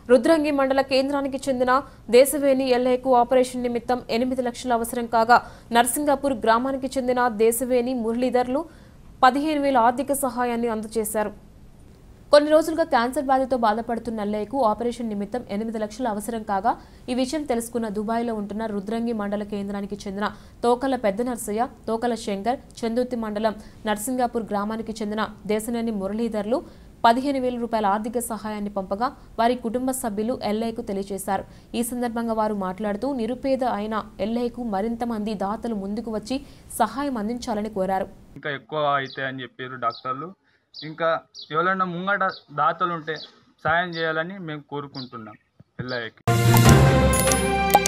రుద్రంగి మండల కేంద్రానికి చెందిన దేశవేణి ఎల్ఐకు ఆపరేషన్ నిమిత్తం ఎనిమిది లక్షల అవసరం కాగా నర్సింగాపూర్ గ్రామానికి చెందిన దేశవేణి మురళీధర్లు పదిహేను వేల ఆర్థిక సహాయాన్ని అందజేశారు కొన్ని రోజులుగా క్యాన్సర్ వ్యాధితో బాధపడుతున్న ఎల్లయ్యకు ఆపరేషన్ నిమిత్తం ఎనిమిది లక్షల అవసరం కాగా ఈ విషయం తెలుసుకున్న దుబాయ్లో ఉంటున్న రుద్రంగి మండల కేంద్రానికి చెందిన తోకల పెద్ద నర్సయ్య తోకల శంకర్ చందుర్తి మండలం నర్సింగాపూర్ గ్రామానికి చెందిన దేశనేని మురళీధర్లు పదిహేను వేల రూపాయల ఆర్థిక సహాయాన్ని పంపగా వారి కుటుంబ సభ్యులు ఎల్ఐకు తెలియజేశారు ఈ సందర్భంగా వారు మాట్లాడుతూ నిరుపేద అయిన ఎల్ఐకు మరింత మంది దాతలు ముందుకు వచ్చి సహాయం అందించాలని కోరారు ఇంకా ఎక్కువ అవుతాయి అని చెప్పారు డాక్టర్లు ఇంకా ఎవరైనా ముంగట దాతలు ఉంటే సాయం చేయాలని మేము కోరుకుంటున్నాం పిల్లయ్యకి